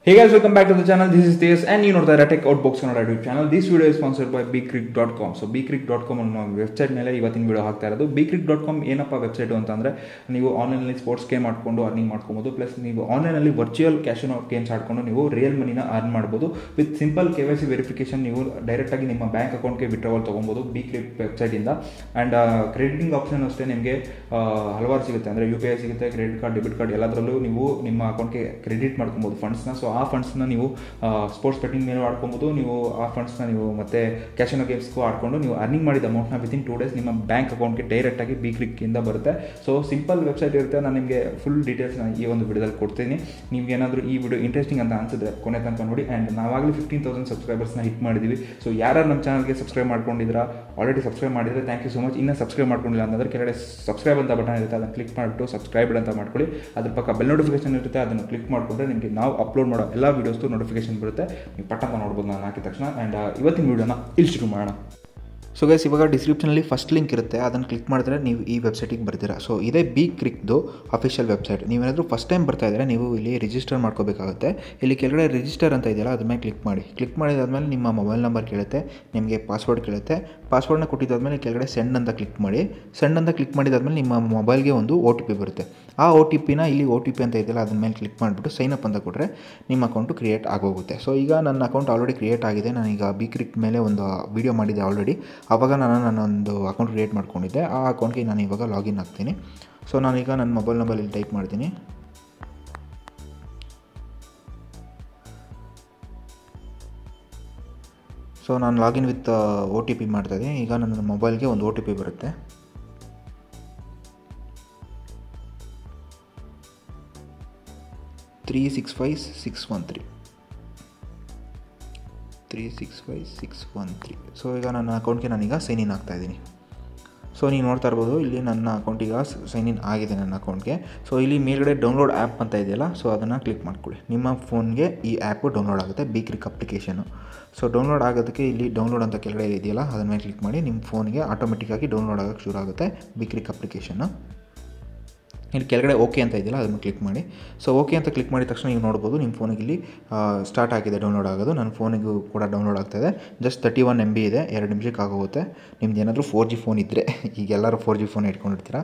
Hey guys, welcome back to the channel. This is Thes and you know the Tech Outbox Kannada YouTube channel. This video is sponsored by bcreek.com. So bcreek.com ಅನ್ನೋ website ಮೇಲೆ ಇವತ್ತಿನ video ಹಾಕ್ತಾ ಇರೋದು bcreek.com ಏನಪ್ಪ website ಅಂತಂದ್ರೆ ನೀವು ಆನ್ಲೈನಲ್ಲಿ sports game ಆಡ್ಕೊಂಡು ಅರ್ನಿಂಗ್ ಮಾಡ್ಕೊಬೋದು ಪ್ಲಸ್ ನೀವು ಆನ್ಲೈನಲ್ಲಿ ವರ್ಚುವಲ್ ಕ್ಯಾಶನ್ ಗೇಮ್ಸ್ ಆಡ್ಕೊಂಡು ನೀವು ರಿಯಲ್ ಮನಿನ ಅರ್ನ್ ಮಾಡ್ಬೋದು with simple K Y C verification ನೀವು ಡೈರೆಕ್ಟಾಗಿ ನಿಮ್ಮ ಬ್ಯಾಂಕ್ ಅಕೌಂಟ್ಗೆ ವಿಡ್ರಾವಲ್ ತೊಗೊಬೋದು ಬಿ ಕ್ರಿಕ್ ವೆಬ್ಸೈಟಿಂದ ಆ್ಯಂಡ್ ಕ್ರೆಡಿಟಿಂಗ್ ಆಪ್ಷನ್ ಅಷ್ಟೇ ನಿಮಗೆ ಹಲವಾರು ಸಿಗುತ್ತೆ ಅಂದರೆ ಯು ಪಿ ಐ ಸಿಗುತ್ತೆ ಕ್ರೆಡಿಟ್ ಕಾರ್ಡ್ ಡೆಬಿಟ್ ಕಾರ್ಡ್ ಎಲ್ಲದರಲ್ಲೂ ನೀವು ನಿಮ್ಮ ಅಕೌಂಟ್ಗೆ ಕ್ರೆಡಿಟ್ ಮಾಡ್ಕೊಬೋದು ಫಂಡ್ಸ್ನ ಸೊ ಆ ಫಂಡ್ಸ್ನ ನೀವು ಸ್ಪೋರ್ಟ್ಸ್ ಬೆಟ್ಟಿಂಗ್ ಮೇಲೆ ಆಡ್ಕೊಬೋದು ನೀವು ಆ ಫಂಡ್ಸ್ನ ನೀವು ಮತ್ತೆ ಕ್ಯಾಶನೋ ಗೇಮ್ಸ್ಗೂ ಆಡ್ಕೊಂಡು ನೀವು ಅರ್ನಿಂಗ್ ಮಾಡಿದ ಅಮೌಂಟ್ನ ವಿತಿನ್ ಟೂ ಡೇಸ್ ನಿಮ್ಮ ಬ್ಯಾಂಕ್ ಅಕೌಂಟ್ಗೆ ಡೈರೆಕ್ಟಾಗಿ ಬಿ ಕ್ಲಿಕ್ಕಿಂದ ಬರುತ್ತೆ ಸೊ ಸಿಂಪಲ್ ವೆಬ್ಸೈಟ್ ಇರುತ್ತೆ ನಾನು ನಿಮಗೆ ಫುಲ್ ಡೀಟೇಲ್ಸ್ನ ಈ ಒಂದು ವಿಡಿಯೋದಲ್ಲಿ ಕೊಡ್ತೀನಿ ನಿಮ್ಗೆ ಏನಾದರೂ ಈ ವಿಡಿಯೋ ಇಂಟ್ರೆಸ್ಟಿಂಗ್ ಅಂತ ಅನ್ಸಿದ್ರೆ ಕೊನೆ ತನಕ ನೋಡಿ ಆ್ಯಂಡ್ ನಾವಾಗಲೇ ಫಿಫ್ಟೀನ್ ತೌಸಂಡ್ ಸಬ್ಸ್ಕ್ರೈಬರ್ಸ್ನ ಹಿಟ್ ಮಾಡಿದ್ದೀವಿ ಸೊ ಯಾರು ನಮ್ಮ ಚಾನಲ್ಗೆ ಸಬ್ಸ್ಕ್ರೈಬ್ ಮಾಡ್ಕೊಂಡಿದ್ದೀರಾ ಆಲ್ರೆಡಿ ಸಬ್ಸ್ಕ್ರೈಬ್ ಮಾಡಿದರೆ ಥ್ಯಾಂಕ್ ಯು ಸೊ ಮಚ್ ಇನ್ನೂ ಸಬ್ಸ್ಕ್ರೈಬ್ ಮಾಡ್ಕೊಂಡಿಲ್ಲ ಅಂತಂದರೆ ಕೆಳಗಡೆ ಸಬ್ಸ್ಕ್ರೈಬ್ ಅಂತ ಬಟನ್ ಇರುತ್ತೆ ಅದನ್ನು ಕ್ಲಿಕ್ ಮಾಡಿಬಿಟ್ಟು ಸಬ್ಸ್ಕ್ರೈಬ್ ಅಂತ ಮಾಡ್ಕೊಳ್ಳಿ ಅದ್ರ ಪಕ್ಕ ಬೆಲ್ ನೋಟಿಫಿಕೇಶನ್ ಇರುತ್ತೆ ಅದನ್ನು ಕ್ಲಿಕ್ ಮಾಡಿಕೊಂಡ್ರೆ ನಿಮಗೆ ನಾವು ಅಪ್ಲೋಡ್ ಮಾಡೋ ಎಲ್ಲ ವೀಡಿಯೋಸ್ದು ನೋಟಿಫಿಕೇಶನ್ ಬರುತ್ತೆ ನೀವು ಪಟ್ಟ ಅಂತ ನೋಡ್ಬೋದು ನಾನು ಹಾಕಿದ ತಕ್ಷಣ ಆ್ಯಂಡ್ ಇವತ್ತಿನ ವೀಡಿಯೋನ ಇಲ್ಲಿ ಶುರು ಮಾಡೋಣ ಸೊ ಗೈಸ್ ಇವಾಗ ಡಿಸ್ಕ್ರಿಪ್ಷನಲ್ಲಿ ಫಸ್ಟ್ ಲಿಂಕ್ ಇರುತ್ತೆ ಅದನ್ನು ಕ್ಲಿಕ್ ಮಾಡಿದ್ರೆ ನೀವು ಈ ವೆಬ್ಸೈಟಿಗೆ ಬರ್ತೀರಾ ಸೊ ಇದೇ ಬಿ ಕ್ರಿಕ್ದು ಅಫಿಷಿಯಲ್ ವೆಬ್ಸೈಟ್ ನೀವೇನಾದರೂ ಫಸ್ಟ್ ಟೈಮ್ ಬರ್ತಾ ಇದ್ದರೆ ನೀವು ಇಲ್ಲಿ ರಿಜಿಸ್ಟರ್ ಮಾಡ್ಕೋಬೇಕಾಗುತ್ತೆ ಇಲ್ಲಿ ಕೆಳಗಡೆ ರಿಜಿಸ್ಟರ್ ಅಂತ ಇದೆಯಲ್ಲ ಅದ್ರ ಮೇಲೆ ಕ್ಲಿಕ್ ಮಾಡಿ ಕ್ಲಿಕ್ ಮಾಡಿದಾದ್ಮೇಲೆ ನಿಮ್ಮ ಮೊಬೈಲ್ ನಂಬರ್ ಕೇಳುತ್ತೆ ನಿಮಗೆ ಪಾಸ್ವರ್ಡ್ ಕೇಳುತ್ತೆ ಪಾಸ್ವರ್ಡ್ನ ಕೊಟ್ಟಿದ್ದಾದ್ಮೇಲೆ ಕೆಳಗಡೆ ಸೆಂಡ್ ಅಂತ ಕ್ಲಿಕ್ ಮಾಡಿ ಸೆಂಡ್ ಅಂತ ಕ್ಲಿಕ್ ಮಾಡಿದಾದ್ಮೇಲೆ ನಿಮ್ಮ ಮೊಬೈಲ್ಗೆ ಒಂದು ಒ ಟಿ ಪಿ ಬರುತ್ತೆ ಆ ಒ ಟಿ ಪಿನ ಇಲ್ಲಿ ಒ ಟಿ ಪಿ ಅಂತ ಇದೆಯಲ್ಲ ಅದ್ರ ಮೇಲೆ ಕ್ಲಿಕ್ ಮಾಡಿಬಿಟ್ಟು ಸೈನ್ ಅಪ್ ಅಂತ ಕೊಟ್ಟರೆ ನಿಮ್ಮ ಅಕೌಂಟು ಕ್ರಿಯೇಟ್ ಆಗೋಗುತ್ತೆ ಸೊ ಈಗ ನನ್ನ ಅಕೌಂಟ್ ಆಲ್ರೆಡಿ ಕ್ರಿಯೇಟ್ ಆಗಿದೆ ನಾನೀಗ ಬಿ ಕ್ರಿಕ್ ಮೇಲೆ ಒಂದು ವಿಡಿಯೋ ಮಾಡಿದ್ದೆ ಆಲ್ರೆಡಿ ಆವಾಗ ನಾನು ನನ್ನೊಂದು ಅಕೌಂಟ್ ಕ್ರಿಯೇಟ್ ಮಾಡ್ಕೊಂಡಿದ್ದೆ ಆ ಅಕೌಂಟ್ಗೆ ನಾನು ಇವಾಗ ಲಾಗಿನ್ ಆಗ್ತೀನಿ ಸೊ ನಾನೀಗ ನನ್ನ ಮೊಬೈಲ್ ನಂಬರ್ ಇಲ್ಲಿ ಟೈಪ್ ಮಾಡ್ತೀನಿ ಸೊ ನಾನು login with O T P ಮಾಡ್ತಾಯಿದ್ದೀನಿ ಈಗ ನನ್ನ ಮೊಬೈಲ್ಗೆ ಒಂದು ಒ ಟಿ ಪಿ ಬರುತ್ತೆ three six five six one three three six five six one three so ಈಗ ನನ್ನ ಅಕೌಂಟ್ಗೆ ನಾನೀಗ ಸೈನ್ ಇನ್ ಆಗ್ತಾಯಿದ್ದೀನಿ ಸೊ ನೀವು ನೋಡ್ತಾ ಇರ್ಬೋದು ಇಲ್ಲಿ ನನ್ನ ಅಕೌಂಟಿಗೆ ಸೈನ್ ಇನ್ ಆಗಿದೆ ನನ್ನ ಅಕೌಂಟ್ಗೆ ಸೊ ಇಲ್ಲಿ ಮೇಲ್ಗಡೆ ಡೌನ್ಲೋಡ್ ಆ್ಯಪ್ ಅಂತ ಇದೆಯಲ್ಲ ಸೊ ಅದನ್ನು ಕ್ಲಿಕ್ ಮಾಡ್ಕೊಳ್ಳಿ ನಿಮ್ಮ ಫೋನ್ಗೆ ಈ ಆ್ಯಪು ಡೌನ್ಲೋಡ್ ಆಗುತ್ತೆ B Crick application so download ಆಗೋದಕ್ಕೆ ಇಲ್ಲಿ ಡೌನ್ಲೋಡ್ ಅಂತ ಕೆಳಗಡೆ ಇದೆಯಲ್ಲ ಅದನ್ನ ಮೇಲೆ ಕ್ಲಿಕ್ ಮಾಡಿ ನಿಮ್ಮ ಫೋನ್ಗೆ ಆಟೋಮೆಟಿಕ್ಕಾಗಿ ಡೌನ್ಲೋಡ್ ಆಗೋಕ್ಕೆ ಶುರು ಆಗುತ್ತೆ ಬಿ ಕ್ರಿಕ್ ಅಪ್ಲಿಕೇಶನ್ನು ಇಲ್ಲಿ ಕೆಳಗಡೆ ಓಕೆ ಅಂತ ಇದೆಯಲ್ಲ ಅದನ್ನು ಕ್ಲಿಕ್ ಮಾಡಿ ಸೊ ಓಕೆ ಅಂತ ಕ್ಲಿಕ್ ಮಾಡಿದ ತಕ್ಷಣ ನೀವು ನೋಡ್ಬೋದು ನಿಮ್ಮ ಫೋನಿಗೆ ಇಲ್ಲಿ ಸ್ಟಾರ್ಟ್ ಆಗಿದೆ ಡೌನ್ಲೋಡ್ ಆಗೋದು ನನ್ನ ಫೋನಿಗೂ ಕೂಡ ಡೌನ್ಲೋಡ್ ಆಗ್ತಾಯಿದೆ just thirty one M B ಇದೆ ಎರಡು ನಿಮಿಷಕ್ಕೆ ಆಗೋಗುತ್ತೆ ನಿಮ್ದು ಏನಾದರೂ ಫೋರ್ ಜಿ ಫೋನ್ ಇದ್ದರೆ ಈಗ ಎಲ್ಲರೂ ಫೋರ್ ಜಿ ಫೋನ್ ಇಟ್ಕೊಂಡಿರ್ತೀರ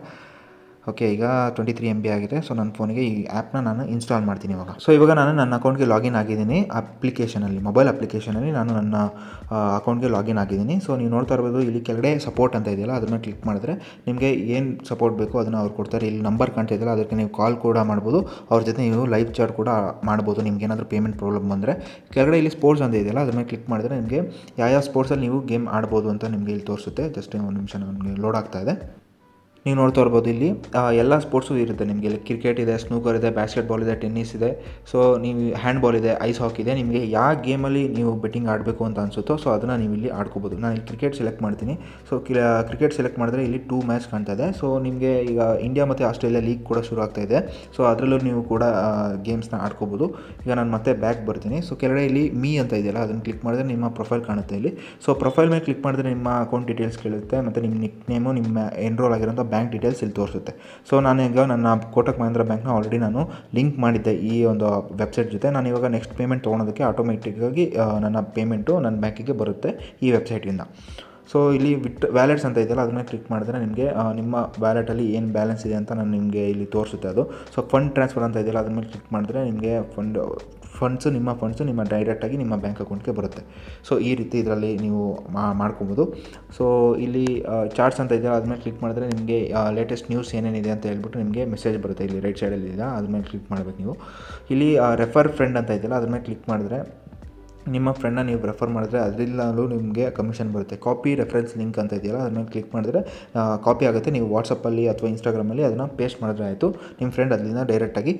ಓಕೆ ಈಗ ಟ್ವೆಂಟಿ ತ್ರೀ ಎಮ್ ಬಿ ಆಗಿದೆ ಸೊ ನನ್ನ ಫೋನಿಗೆ ಈ ಆ್ಯಪ್ನ ನಾನು ಇನ್ಸ್ಟಾಲ್ ಮಾಡ್ತೀನಿ ಇವಾಗ ಸೊ ಇವಾಗ ನಾನು ನನ್ನ ಅಕೌಂಟ್ಗೆ ಲಾಗಿನ್ ಆಗಿದ್ದೀನಿ ಅಪ್ಲಿಕೇಶನಲ್ಲಿ ಮೊಬೈಲ್ ಅಪ್ಲಿಕೇಶನಲ್ಲಿ ನಾನು ನನ್ನ ಅಕೌಂಟ್ಗೆ ಲಾಗಿನ್ ಆಗಿದ್ದೀನಿ ಸೊ ನೀವು ನೋಡ್ತಾ ಇರ್ಬೋದು ಇಲ್ಲಿ ಕೆಳಗಡೆ ಸಪೋರ್ಟ್ ಅಂತ ಇದೆಯಲ್ಲ ಅದನ್ನ ಕ್ಲಿಕ್ ಮಾಡಿದ್ರೆ ನಿಮಗೆ ಏನು ಸಪೋರ್ಟ್ ಬೇಕೋ ಅದನ್ನು ಅವ್ರು ಕೊಡ್ತಾರೆ ಇಲ್ಲಿ ನಂಬರ್ ಕಾಣ್ತಾ ಇದೆಯಲ್ಲ ಅದಕ್ಕೆ ನೀವು ಕಾಲ್ ಕೂಡ ಮಾಡ್ಬೋದು ಅವ್ರ ಜೊತೆ ನೀವು ಲೈವ್ ಚಾಟ್ ಕೂಡ ಮಾಡ್ಬೋದು ನಿಮ್ಗೆ ಏನಾದರೂ ಪೇಮೆಂಟ್ ಪ್ರಾಬ್ಲಮ್ ಬಂದರೆ ಕೆಳಗಡೆ ಇಲ್ಲಿ ಸ್ಪೋರ್ಟ್ಸ್ ಅಂತ ಇದೆಯಲ್ಲ ಅದ್ರ ಮೇಲೆ ಕ್ಲಿಕ್ ಮಾಡಿದ್ರೆ ನಿಮಗೆ ಯಾವ ಸ್ಪೋರ್ಟ್ಸಲ್ಲಿ ನೀವು ಗೇಮ್ ಆಡ್ಬೋದು ಅಂತ ನಿಮಗೆ ಇಲ್ಲಿ ತೋರಿಸುತ್ತೆ ಜಸ್ಟ್ ಒಂದು ನಿಮಿಷ ನನಗೆ ಲೋಡ್ ಆಗ್ತಾ ಇದೆ ನೀವು ನೋಡ್ತಾ ಇರ್ಬೋದು ಇಲ್ಲಿ ಎಲ್ಲ ಸ್ಪೋರ್ಟ್ಸು ಇರುತ್ತೆ ನಿಮಗೆ ಇಲ್ಲಿ ಕ್ರಿಕೆಟ್ ಇದೆ ಸ್ನೂಕರ್ ಇದೆ ಬಾಸ್ಕೆಟ್ಬಾಲ್ ಇದೆ ಟೆನ್ನಿಸ್ ಇದೆ ಸೊ ನೀವು ಹ್ಯಾಂಡ್ಬಾಲ್ ಇದೆ ಐಸ್ ಹಾಕಿ ಇದೆ ನಿಮಗೆ ಯಾವ ಗೇಮಲ್ಲಿ ನೀವು ಬೆಟ್ಟಿಂಗ್ ಆಡಬೇಕು ಅಂತ ಅನಿಸುತ್ತೋ ಸೊ ಅದನ್ನು ನೀವು ಇಲ್ಲಿ ಆಡ್ಕೋಬೋದು ನಾನು ಇಲ್ಲಿ ಕ್ರಿಕೆಟ್ ಸೆಲೆಕ್ಟ್ ಮಾಡ್ತೀನಿ ಸೊ ಕ್ರಿಕೆಟ್ ಸೆಲೆಕ್ಟ್ ಮಾಡಿದ್ರೆ ಇಲ್ಲಿ ಟೂ ಮ್ಯಾಚ್ ಕಾಣ್ತಾ ಇದೆ ಸೊ ನಿಮಗೆ ಈಗ ಇಂಡಿಯಾ ಮತ್ತು ಆಸ್ಟ್ರೇಲಿಯಾ ಲೀಗ್ ಕೂಡ ಶುರು ಆಗ್ತಾ ಇದೆ ಸೊ ಅದರಲ್ಲೂ ನೀವು ಕೂಡ ಗೇಮ್ಸ್ನ ಆಡ್ಕೋಬೋದು ಈಗ ನಾನು ಮತ್ತೆ ಬ್ಯಾಕ್ ಬರ್ತೀನಿ ಸೊ ಕೆಳಗಡೆ ಇಲ್ಲಿ ಮೀ ಅಂತ ಇದೆಯಲ್ಲ ಅದನ್ನು ಕ್ಲಿಕ್ ಮಾಡಿದ್ರೆ ನಿಮ್ಮ ಪ್ರೊಫೈಲ್ ಕಾಣುತ್ತೆ ಇಲ್ಲಿ ಸೊ ಪ್ರೊಫೈಲ್ ಮೇಲೆ ಕ್ಲಿಕ್ ಮಾಡಿದ್ರೆ ನಿಮ್ಮ ಅಕೌಂಟ್ ಡೀಟೇಲ್ಸ್ ಕೇಳುತ್ತೆ ಮತ್ತು ನಿಮ್ಮ ನಿಕ್ ನೇಮು ನಿಮ್ಮ ಎನ್ರೋಲ್ ಆಗಿರೋಂಥ ಬ್ಯಾಂಕ್ ಡೀಟೇಲ್ಸ್ ಇಲ್ಲಿ ತೋರಿಸುತ್ತೆ ಸೊ ನಾನು ಈಗ ನನ್ನ ಕೋಟಕ್ ಮಹೇಂದ್ರ ಬ್ಯಾಂಕ್ನ ಆಲ್ರೆಡಿ ನಾನು ಲಿಂಕ್ ಮಾಡಿದ್ದೆ ಈ ಒಂದು ವೆಬ್ಸೈಟ್ ಜೊತೆ ನಾನು ಇವಾಗ ನೆಕ್ಸ್ಟ್ ಪೇಮೆಂಟ್ ತೊಗೊಳೋದಕ್ಕೆ ಆಟೋಮೆಟಿಕ್ಕಾಗಿ ನನ್ನ ಪೇಮೆಂಟು ನನ್ನ ಬ್ಯಾಂಕಿಗೆ ಬರುತ್ತೆ ಈ ವೆಬ್ಸೈಟಿಂದ ಸೊ ಇಲ್ಲಿ ವಿಟ್ ವ್ಯಾಲೆಟ್ಸ್ ಅಂತ ಇದೆಯಲ್ಲ ಅದನ್ನ ಕ್ಲಿಕ್ ಮಾಡಿದ್ರೆ ನಿಮಗೆ ನಿಮ್ಮ ವ್ಯಾಲೆಟಲ್ಲಿ ಏನು ಬ್ಯಾಲೆನ್ಸ್ ಇದೆ ಅಂತ ನಾನು ನಿಮಗೆ ಇಲ್ಲಿ ತೋರಿಸುತ್ತೆ ಅದು ಸೊ ಫಂಡ್ ಟ್ರಾನ್ಸ್ಫರ್ ಅಂತ ಇದೆಯಲ್ಲ ಅದ್ರ ಮೇಲೆ ಕ್ಲಿಕ್ ಮಾಡಿದ್ರೆ ನಿಮಗೆ ಫಂಡ್ ಫಂಡ್ಸು ನಿಮ್ಮ ಫಂಡ್ಸು ನಿಮ್ಮ ಡೈರೆಕ್ಟಾಗಿ ನಿಮ್ಮ ಬ್ಯಾಂಕ್ ಅಕೌಂಟ್ಗೆ ಬರುತ್ತೆ ಸೊ ಈ ರೀತಿ ಇದರಲ್ಲಿ ನೀವು ಮಾಡ್ಕೊಬೋದು ಸೊ ಇಲ್ಲಿ ಚಾರ್ಟ್ಸ್ ಅಂತ ಇದೆಯಲ್ಲ ಅದ್ಮೇಲೆ ಕ್ಲಿಕ್ ಮಾಡಿದ್ರೆ ನಿಮಗೆ ಲೇಟೆಸ್ಟ್ ನ್ಯೂಸ್ ಏನೇನಿದೆ ಅಂತ ಹೇಳ್ಬಿಟ್ಟು ನಿಮಗೆ ಮೆಸೇಜ್ ಬರುತ್ತೆ ಇಲ್ಲಿ ರೈಟ್ ಸೈಡಲ್ಲಿ ಇದೆ ಅದ್ರ ಮೇಲೆ ಕ್ಲಿಕ್ ಮಾಡಬೇಕು ನೀವು ಇಲ್ಲಿ ರೆಫರ್ ಫ್ರೆಂಡ್ ಅಂತ ಇದೆಯಲ್ಲ ಅದ್ರ ಮೇಲೆ ಕ್ಲಿಕ್ ಮಾಡಿದ್ರೆ ನಿಮ್ಮ ಫ್ರೆಂಡನ್ನ ನೀವು ರೆಫರ್ ಮಾಡಿದ್ರೆ ಅದರಿಂದಲೂ ನಿಮಗೆ ಕಮಿಷನ್ ಬರುತ್ತೆ ಕಾಪಿ ರೆಫರೆನ್ಸ್ ಲಿಂಕ್ ಅಂತ ಇದೆಯಲ್ಲ ಅದನ್ನ ಕ್ಲಿಕ್ ಮಾಡಿದ್ರೆ ಕಾಪಿ ಆಗುತ್ತೆ ನೀವು ವಾಟ್ಸಪ್ಪಲ್ಲಿ ಅಥವಾ ಇನ್ಸ್ಟಾಗ್ರಾಮಲ್ಲಿ ಅದನ್ನು ಪೇಸ್ಟ್ ಮಾಡಿದ್ರೆ ಆಯಿತು ನಿಮ್ಮ ಫ್ರೆಂಡ್ ಅದರಿಂದ ಡೈರೆಕ್ಟಾಗಿ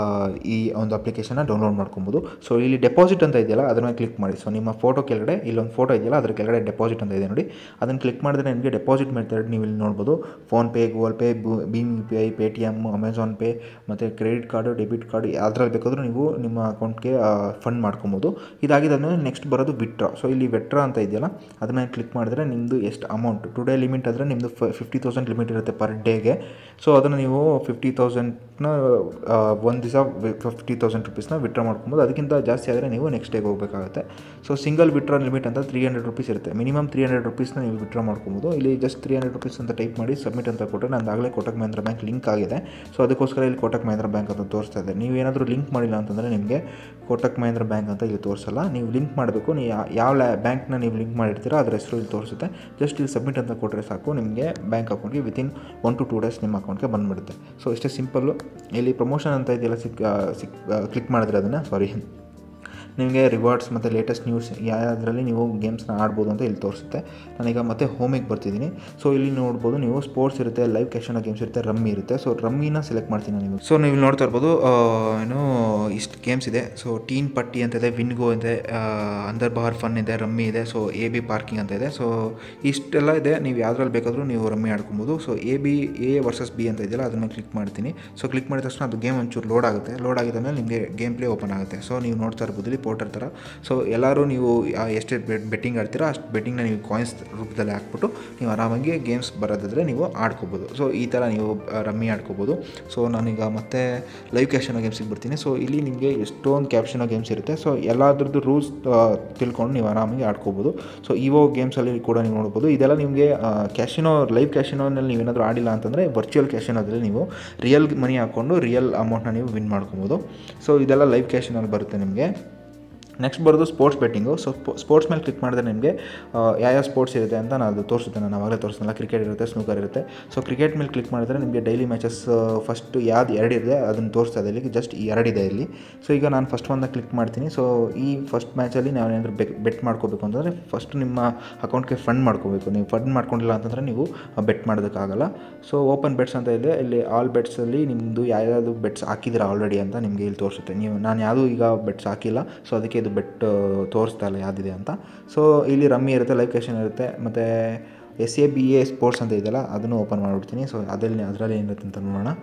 ಈ ಒಂದು ಅಪ್ಲಿಕೇಶನ್ನ ಡೌನ್ಲೋಡ್ ಮಾಡ್ಕೊಬೋದು ಸೊ ಇಲ್ಲಿ ಡೆಪಾಸಿಟ್ ಅಂತ ಇದೆಯಲ್ಲ ಅದನ್ನು ಕ್ಲಿಕ್ ಮಾಡಿ ಸೊ ನಿಮ್ಮ ಫೋಟೋ ಕೆಳಗಡೆ ಇಲ್ಲೊಂದು ಫೋಟೋ ಇದೆಯಲ್ಲ ಅದ್ರ ಕೆಳಗಡೆ ಡೆಪಾಸಿಟ್ ಅಂತ ಇದೆ ನೋಡಿ ಅದನ್ನು ಕ್ಲಿಕ್ ಮಾಡಿದ್ರೆ ನಿಮಗೆ ಡೆಪಾಸಿಟ್ ಮೆಥಡ್ ನೀವು ಇಲ್ಲಿ ನೋಡ್ಬೋದು ಫೋನ್ಪೇ ಗೂಗಲ್ ಪೇ ಭೀಮ್ U P I Paytm Amazon Pay ಮತ್ತು ಕ್ರೆಡಿಟ್ ಕಾರ್ಡು ಡೆಬಿಟ್ ಕಾರ್ಡ್ ಯಾವ್ದ್ರಲ್ಲಿ ಬೇಕಾದರೂ ನೀವು ನಿಮ್ಮ ಅಕೌಂಟ್ಗೆ ಫಂಡ್ ಮಾಡ್ಕೊಬೋದು ಇದಾಗಿದೆ ಆಗಿದ್ದಾದ್ಮೇಲೆ ನೆಕ್ಸ್ಟ್ ಬರೋದು ವಿಟ್ರಾ ಸೊ ಇಲ್ಲಿ ವಿಟ್ರಾ ಅಂತ ಇದೆಯಲ್ಲ ಅದ್ರ ಮೇಲೆ ಕ್ಲಿಕ್ ಮಾಡಿದ್ರೆ ನಿಮ್ಮದು ಎಷ್ಟು ಅಮೌಂಟ್ ಟುಡೇ ಲಿಮಿಟ್ ಆದರೆ ನಿಮ್ಮದು ಫಿಫ್ಟಿ ತೌಸಂಡ್ ಲಿಮಿಟ್ ಇರುತ್ತೆ ಪರ್ ಡೇಗೆ ಸೊ ಅದನ್ನು ನೀವು ಫಿಫ್ಟಿ ತೌಸಂಡ್ನ ಒಂದು ದಿವಸ ಫಿಫ್ಟಿ ತೌಸಂಡ್ ರುಪೀಸ್ನ ವಿಡ್ರಾ ಮಾಡ್ಕೊಬೋದು ಅದಕ್ಕಿಂತ ಜಾಸ್ತಿ ಆದರೆ ನೀವು ನೆಕ್ಸ್ಟ್ ಡೇಗೆ ಹೋಗಬೇಕಾಗುತ್ತೆ ಸೊ ಸಿಂಗಲ್ ವಿಡ್ರಾ ಲಿಮಿಟ್ ಅಂತ ತ್ರೀ ಹಂಡ್ರೆಡ್ ರುಪೀಸ್ ಇರುತ್ತೆ ಮಿನಿಮಮ್ ತ್ರೀ ಹಂಡ್ರೆಡ್ ರುಪೀಸ್ನ ನೀವು ವಿಡ್ರಾ ಮಾಡ್ಕೊಬೋದು ಇಲ್ಲಿ ಜಸ್ಟ್ ತ್ರೀ ಹಂಡ್ರೆಡ್ ರುಪೀಸ್ ಅಂತ ಟೈಪ್ ಮಾಡಿ ಸಬ್ಮಿಟ್ ಅಂತ ಕೊಟ್ಟರೆ ನಂದಾಗಲೇ ಕೋಟಕ್ ಮಹೇಂದ್ರ ಬ್ಯಾಂಕ್ ಲಿಂಕ್ ಆಗಿದೆ ಸೊ ಅದಕ್ಕೋಸ್ಕರ ಇಲ್ಲಿ ಕೋಟಕ್ ಮಹೇಂದ್ರ ಬ್ಯಾಂಕ್ ಅಂತ ತೋರಿಸ್ತಾ ಇದೆ ನೀವು ಏನಾದರೂ ಲಿಂಕ್ ಮಾಡಿಲ್ಲ ಅಂತಂದರೆ ನಿಮಗೆ ಕೋಟಕ್ ಮಹೇಂದ್ರ ಬ್ಯಾಂಕ್ ಅಂತ ಇಲ್ಲಿ ತೋರಿಸಲ್ಲ ನೀವು ಲಿಂಕ್ ಮಾಡಬೇಕು ನೀವು ಯಾ- ಯಾವ ಲ್ಯಾ ಬ್ಯಾಂಕ್ನ ನೀವು ಲಿಂಕ್ ಮಾಡಿರ್ತೀರೋ ಅದ್ರ ಹೆಸರು ಇಲ್ಲಿ ತೋರಿಸುತ್ತೆ ಜಸ್ಟ್ ಇಲ್ಲಿ ಸಬ್ಮಿಟ್ ಅಂತ ಕೊಟ್ಟರೆ ಸಾಕು ನಿಮಗೆ ಬ್ಯಾಂಕ್ ಅಕೌಂಟ್ಗೆ within one to two days ನಿಮ್ಮ ಅಕೌಂಟ್ಗೆ ಬಂದುಬಿಡುತ್ತೆ ಸೊ ಇಷ್ಟೇ ಸಿಂಪಲ್ಲು ಇಲ್ಲಿ ಪ್ರಮೋಷನ್ ಅಂತ ಇದೆಯಲ್ಲ ಸಿಕ್ ಸಿಕ್ ಕ್ಲಿಕ್ ಮಾಡಿದ್ರೆ ಅದನ್ನು ಸಾರಿ ನಿಮಗೆ ರಿವಾರ್ಡ್ಸ್ ಮತ್ತು ಲೇಟೆಸ್ಟ್ ನ್ಯೂಸ್ ಯಾವುದರಲ್ಲಿ ನೀವು ಗೇಮ್ಸ್ನ ಆಡ್ಬೋದು ಅಂತ ಇಲ್ಲಿ ತೋರಿಸುತ್ತೆ ನಾನೀಗ ಮತ್ತೆ ಹೋಮಿಗೆ ಬರ್ತಿದ್ದೀನಿ ಸೊ ಇಲ್ಲಿ ನೋಡ್ಬೋದು ನೀವು ಸ್ಪೋರ್ಟ್ಸ್ ಇರುತ್ತೆ ಲೈವ್ ಕ್ಯಾಶನ ಗೇಮ್ಸ್ ಇರುತ್ತೆ ರಮ್ಮಿ ಇರುತ್ತೆ ಸೊ ರಮ್ಮಿನ ಸೆಲೆಕ್ಟ್ ಮಾಡ್ತೀನಿ ನೀವು ಸೊ ನೀವು ಇಲ್ಲಿ ನೋಡ್ತಾ ಇರ್ಬೋದು ಆ, ಏನು ಇಷ್ಟು ಗೇಮ್ಸ್ ಇದೆ ಸೊ ಟೀನ್ ಪಟ್ಟಿ ಅಂತ ಇದೆ ವಿನ್ಗೋ ಇದೆ ಅಂದರ್ ಬಹಾರ್ ಫನ್ ಇದೆ ರಮ್ಮಿ ಇದೆ ಸೊ ಎ ಬಿ ಪಾರ್ಕಿಂಗ್ ಅಂತ ಇದೆ ಸೊ ಇಷ್ಟೆಲ್ಲ ಇದೆ ನೀವು ಯಾವ್ದ್ರಲ್ಲಿ ಬೇಕಾದರೂ ನೀವು ರಮ್ಮಿ ಆಡ್ಕೊಬೋದು so A B A versus B ಅಂತ ಇದೆಯಲ್ಲ ಅದನ್ನ ಕ್ಲಿಕ್ ಮಾಡ್ತೀನಿ ಸೊ ಕ್ಲಿಕ್ ಮಾಡಿದ ತಕ್ಷಣ ಅದು ಗೇಮ್ ಒಂಚೂರು ಲೋಡ್ ಆಗುತ್ತೆ ಲೋಡ್ ಆಗಿದ ಮೇಲೆ ನಿಮಗೆ ಗೇಮ್ ಪ್ಲೇ ಓಪನ್ ಆಗುತ್ತೆ ಸೊ ನೀವು ನೋಡ್ತಾ ಇರ್ಬೋದು ಇಲ್ಲಿ ಪೋರ್ಟರ್ ಥರ ಸೊ ಎಲ್ಲರೂ ನೀವು ಆ, ಎಷ್ಟೇ ಬೆಟ್ ಬೆಟ್ಟಿಂಗ್ ಆಡ್ತೀರೋ ಅಷ್ಟು ಬೆಟ್ಟಿಂಗ್ನ ನೀವು ಕಾಯಿನ್ಸ್ ರೂಪದಲ್ಲಿ ಹಾಕ್ಬಿಟ್ಟು ನೀವು ಆರಾಮಾಗಿ ಗೇಮ್ಸ್ ಬರೋದಾದರೆ ನೀವು ಆಡ್ಕೋಬೋದು ಸೊ ಈ ಥರ ನೀವು ಆ, ರಮ್ಮಿ ಆಡ್ಕೋಬೋದು ಸೊ ನಾನೀಗ ಮತ್ತೆ ಲೈವ್ ಕ್ಯಾಶನೋ ಗೇಮ್ಸಿಗೆ ಬರ್ತೀನಿ ಸೊ ಇಲ್ಲಿ ನಿಮಗೆ ಎಷ್ಟೊಂದು ಕ್ಯಾಪ್ಷನೋ ಗೇಮ್ಸ್ ಇರುತ್ತೆ ಸೊ ಎಲ್ಲದ್ರದ್ದು ರೂಲ್ಸ್ ತಿಳ್ಕೊಂಡು ನೀವು ಆರಾಮಾಗಿ ಆಡ್ಕೋಬೋದು ಸೊ ಇವೋ ಗೇಮ್ಸಲ್ಲಿ ಕೂಡ ನೀವು ನೋಡ್ಬೋದು ಇದೆಲ್ಲ ನಿಮಗೆ ಕ್ಯಾಶಿನೋ ಲೈವ್ ಕ್ಯಾಶಿನೋನಲ್ಲಿ ನೀವೇನಾದರೂ ಆಡಿಲ್ಲ ಅಂತಂದರೆ ವರ್ಚುವಲ್ ಕ್ಯಾಶಿನೋದಲ್ಲಿ ನೀವು ರಿಯಲ್ ಮನಿ ಹಾಕ್ಕೊಂಡು ರಿಯಲ್ ಅಮೌಂಟ್ನ ನೀವು ವಿನ್ ಮಾಡ್ಕೊಬೋದು ಸೊ ಇದೆಲ್ಲ ಲೈವ್ ಕ್ಯಾಶಿನಲ್ಲಿ ಬರುತ್ತೆ ನಿಮಗೆ ನೆಕ್ಸ್ಟ್ ಬರೋದು ಸ್ಪೋರ್ಟ್ಸ್ ಬೆಟ್ಟಿಂಗು ಸೊ ಸ್ಪೋರ್ಟ್ಸ್ ಮೇಲೆ ಕ್ಲಿಕ್ ಮಾಡಿದ್ರೆ ನಿಮಗೆ ಯಾವ ಯಾವ ಸ್ಪೋರ್ಟ್ಸ್ ಇರುತ್ತೆ ಅಂತ ನಾನು ಅದು ತೋರಿಸುತ್ತೆ ನಾನು ಅವಾಗಲೇ ತೋರಿಸ್ನಲ್ಲ ಕ್ರಿಕೆಟ್ ಇರುತ್ತೆ ಸ್ನೂಕರ್ ಇರುತ್ತೆ ಸೊ ಕ್ರಿಕೆಟ್ ಮೇಲೆ ಕ್ಲಿಕ್ ಮಾಡಿದ್ರೆ ನಿಮಗೆ ಡೈಲಿ ಮ್ಯಾಚಸ್ ಫಸ್ಟ್ ಯಾವ್ದು ಎರಡು ಇದೆ ಅದನ್ನು ತೋರಿಸ್ತಾ ಇದೆ ಇಲ್ಲಿ ಜಸ್ಟ್ ಈ ಎರಡಿದೆ ಇಲ್ಲಿ ಸೊ ಈಗ ನಾನು ಫಸ್ಟ್ ಒಂದನ್ನ ಕ್ಲಿಕ್ ಮಾಡ್ತೀನಿ ಸೊ ಈ ಫಸ್ಟ್ ಮ್ಯಾಚಲ್ಲಿ ನಾವು ಏನಾದರೂ ಬೆಕ್ ಬೆಟ್ ಮಾಡ್ಕೋಬೇಕು ಅಂತಂದರೆ ಫಸ್ಟ್ ನಿಮ್ಮ ಅಕೌಂಟ್ಗೆ ಫಂಡ್ ಮಾಡ್ಕೋಬೇಕು ನೀವು ಫಂಡ್ ಮಾಡ್ಕೊಂಡಿಲ್ಲ ಅಂತಂದರೆ ನೀವು ಬೆಟ್ ಮಾಡೋದಕ್ಕಾಗಲ್ಲ ಸೊ ಓಪನ್ ಬೆಟ್ಸ್ ಅಂತ ಇದೆ ಇಲ್ಲಿ ಆಲ್ ಬೆಟ್ಸಲ್ಲಿ ನಿಮ್ಮದು ಯಾವ್ಯಾವುದು ಬೆಟ್ಸ್ ಹಾಕಿದ್ದೀರಾ ಆಲ್ರೆಡಿ ಅಂತ ನಿಮಗೆ ಇಲ್ಲಿ ತೋರಿಸುತ್ತೆ ನೀವು ನಾನು ಯಾವುದೂ ಈಗ ಬೆಟ್ಸ್ ಹಾಕಿಲ್ಲ ಸೊ ಅದಕ್ಕೆ ಇದು ಬೆಟ್ ತೋರಿಸ್ತಾ ಇಲ್ಲ ಯಾವುದಿದೆ ಅಂತ ಸೊ ಇಲ್ಲಿ ರಮ್ಮಿ ಇರುತ್ತೆ ಲೈವ್ ಕ್ಯಾಶನ್ ಇರುತ್ತೆ ಮತ್ತು S A B A sports ಅಂತ ಇದೆಯಲ್ಲ ಅದನ್ನು ಓಪನ್ ಮಾಡಿಬಿಡ್ತೀನಿ ಸೊ ಅದರಲ್ಲಿ ಅದರಲ್ಲಿ ಏನಿರುತ್ತೆ ಅಂತ ನೋಡೋಣ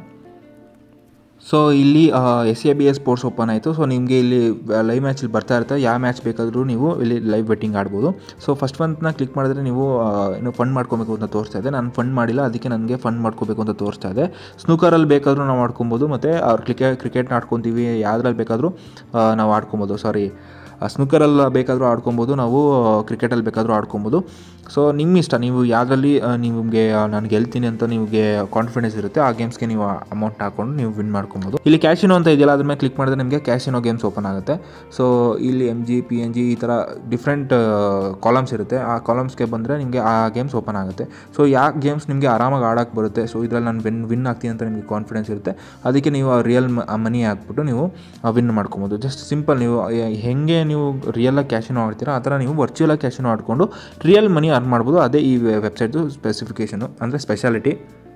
ಸೊ ಇಲ್ಲಿ S A B S sports open ಆಯಿತು ಸೊ ನಿಮಗೆ ಇಲ್ಲಿ ಲೈವ್ ಮ್ಯಾಚಲ್ಲಿ ಬರ್ತಾ ಇರುತ್ತೆ ಯಾವ ಮ್ಯಾಚ್ ಬೇಕಾದರೂ ನೀವು ಇಲ್ಲಿ ಲೈವ್ ಬೆಟ್ಟಿಂಗ್ ಆಡ್ಬೋದು ಸೊ ಫಸ್ಟ್ ಒಂದನ್ನ ಕ್ಲಿಕ್ ಮಾಡಿದ್ರೆ ನೀವು ಆ, ಏನು ಫಂಡ್ ಮಾಡ್ಕೋಬೇಕು ಅಂತ ತೋರಿಸ್ತಾ ಇದೆ ನಾನು ಫಂಡ್ ಮಾಡಿಲ್ಲ ಅದಕ್ಕೆ ನನಗೆ ಫಂಡ್ ಮಾಡ್ಕೋಬೇಕು ಅಂತ ತೋರಿಸ್ತಾ ಇದೆ ಸ್ನೂಕರಲ್ಲಿ ಬೇಕಾದರೂ ನಾವು ಆಡ್ಕೊಬೋದು ಮತ್ತು ಅವ್ರು ಕ್ರಿಕೆಟ್ ಕ್ರಿಕೆಟ್ನ ಆಡ್ಕೊತೀವಿ ಯಾವುದ್ರಲ್ಲಿ ಬೇಕಾದರೂ ಆ, ನಾವು ಆಡ್ಕೊಬೋದು ಸಾರಿ ಸ್ನೂಕರಲ್ಲಿ ಬೇಕಾದರೂ ಆಡ್ಕೊಬೋದು ನಾವು ಕ್ರಿಕೆಟಲ್ಲಿ ಬೇಕಾದರೂ ಆಡ್ಕೊಬೋದು ಸೊ ನಿಮ್ಮ ಇಷ್ಟ ನೀವು ಯಾವುದರಲ್ಲಿ ನಿಮಗೆ ನಾನು ಗೆಲ್ತೀನಿ ಅಂತ ನಿಮಗೆ ಕಾನ್ಫಿಡೆನ್ಸ್ ಇರುತ್ತೆ ಆ ಗೇಮ್ಸ್ಗೆ ನೀವು ಅಮೌಂಟ್ ಹಾಕೊಂಡು ನೀವು ವಿನ್ ಮಾಡ್ಕೊಬೋದು ಇಲ್ಲಿ ಕ್ಯಾಶಿನೋ ಅಂತ ಇದೆಯಲ್ಲ ಅದ್ರ ಮೇಲೆ ಕ್ಲಿಕ್ ಮಾಡಿದ್ರೆ ನಿಮಗೆ ಕ್ಯಾಶಿನೋ ಗೇಮ್ಸ್ ಓಪನ್ ಆಗುತ್ತೆ ಸೊ ಇಲ್ಲಿ M G P N G ಈ ಥರ ಡಿಫ್ರೆಂಟ್ ಕಾಲಮ್ಸ್ ಇರುತ್ತೆ ಆ ಕಾಲಮ್ಸ್ಗೆ ಬಂದರೆ ನಿಮಗೆ ಆ ಗೇಮ್ಸ್ ಓಪನ್ ಆಗುತ್ತೆ ಸೊ ಯಾವ ಗೇಮ್ಸ್ ನಿಮಗೆ ಆರಾಮಾಗಿ ಆಡೋಕ್ಕೆ ಬರುತ್ತೆ ಸೊ ಇದರಲ್ಲಿ ನಾನು ವಿನ್ ವಿನ್ ಆಗ್ತೀನಿ ಅಂತ ನಿಮಗೆ ಕಾನ್ಫಿಡೆನ್ಸ್ ಇರುತ್ತೆ ಅದಕ್ಕೆ ನೀವು ರಿಯಲ್ ಮನಿ ಹಾಕ್ಬಿಟ್ಟು ನೀವು ವಿನ್ ಮಾಡ್ಕೊಬೋದು ಜಸ್ಟ್ ಸಿಂಪಲ್ ನೀವು ಎ- ಹೆಂಗೆ ನೀವು ರಿಯಲಾಗಿ ಕ್ಯಾಶಿನೋ ಆಡ್ತೀರಾ ಆ ಥರ ನೀವು ವರ್ಚುವಲಾಗಿ ಕ್ಯಾಶಿನೋ ಆಡಿಕೊಂಡು ರಿಯಲ್ ಮನಿ ಅರ್ನ್ ಮಾಡ್ಬೋದು ಅದೇ ಈ ವೆಬ್ಸೈಟ್ದು ಸ್ಪೆಸಿಫಿಕೇಷನು ಅಂದರೆ ಸ್ಪೆಷಾಲಿಟಿ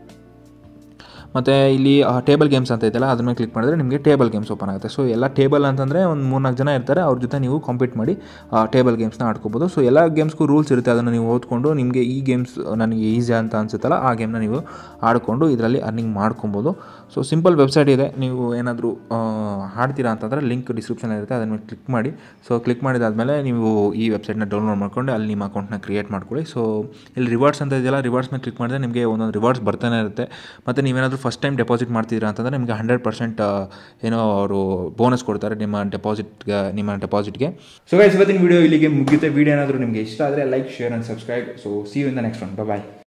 ಮತ್ತು ಇಲ್ಲಿ ಟೇಬಲ್ ಗೇಮ್ಸ್ ಅಂತ ಇದೆಯಲ್ಲ ಅದ್ರ ಮೇಲೆ ಕ್ಲಿಕ್ ಮಾಡಿದ್ರೆ ನಿಮಗೆ ಟೇಬಲ್ ಗೇಮ್ಸ್ ಓಪನ್ ಆಗುತ್ತೆ ಸೊ ಎಲ್ಲ ಟೇಬಲ್ ಅಂತಂದರೆ ಒಂದು ಮೂರ್ನಾಲ್ಕು ಜನ ಇರ್ತಾರೆ ಅವ್ರ ಜೊತೆ ನೀವು ಕಾಂಪೀಟ್ ಮಾಡಿ ಟೇಬಲ್ ಗೇಮ್ಸ್ನ ಆಡ್ಕೋಬೋದು ಸೊ ಎಲ್ಲ ಗೇಮ್ಸ್ಗೂ ರೂಲ್ಸ್ ಇರುತ್ತೆ ಅದನ್ನು ನೀವು ಓದ್ಕೊಂಡು ನಿಮಗೆ ಈ ಗೇಮ್ಸ್ ನನಗೆ ಈಸಿ ಅಂತ ಅನಿಸುತ್ತಲ್ಲ ಆ ಗೇಮ್ನ ನೀವು ಆಡಿಕೊಂಡು ಇದರಲ್ಲಿ ಅರ್ನಿಂಗ್ ಮಾಡ್ಕೊಬೋದು ಸೊ ಸಿಂಪಲ್ ವೆಬ್ಸೈಟ್ ಇದೆ ನೀವು ಏನಾದರೂ ಆಡ್ತೀರಾ ಅಂತಂದರೆ ಲಿಂಕ್ ಡಿಸ್ಕ್ರಿಪ್ಷನ್ ಇರುತ್ತೆ ಅದನ್ನ ಮೇಲೆ ಕ್ಲಿಕ್ ಮಾಡಿ ಸೊ ಕ್ಲಿಕ್ ಮಾಡಿದಾದಮೇಲೆ ನೀವು ಈ ವೆಬ್ಸೈಟ್ನ ಡೌನ್ಲೋಡ್ ಮಾಡ್ಕೊಂಡು ಅಲ್ಲಿ ನಿಮ್ಮ ಅಕೌಂಟ್ನ ಕ್ರಿಯೇಟ್ ಮಾಡ್ಕೊಳ್ಳಿ ಸೊ ಇಲ್ಲಿ ರಿವಾರ್ಡ್ಸ್ ಅಂತ ಇದೆಯಲ್ಲ ರಿವಾರ್ಡ್ಸ್ ಮೇಲೆ ಕ್ಲಿಕ್ ಮಾಡಿದ್ರೆ ನಿಮಗೆ ಒಂದೊಂದು ರಿವಾರ್ಡ್ಸ್ ಬರ್ತಾನೆ ಇರುತ್ತೆ ಮತ್ತು ನೀವೇನಾದರೂ ಫಸ್ಟ್ ಟೈಮ್ ಡೆಪಾಸಿಟ್ ಮಾಡ್ತಿದ್ದೀರಾ ಅಂತಂದರೆ ನಿಮಗೆ ಹಂಡ್ರೆಡ್ ಪರ್ಸೆಂಟ್ ಏನೋ ಅವರು ಬೋನಸ್ ಕೊಡ್ತಾರೆ ನಿಮ್ಮ ಡೆಪಾಸಿಟ್ಗೆ ನಿಮ್ಮ ಡೆಪಾಸಿಟ್ಗೆ ಸೊ ಗೈಸ್ ಇವತ್ತಿನ ವಿಡಿಯೋ ಇಲ್ಲಿಗೆ ಮುಗಿಯುತ್ತೆ ವಿಡಿಯೋ ಏನಾದರೂ ನಿಮಗೆ ಇಷ್ಟ ಆದರೆ like share and subscribe so see you in the next one bye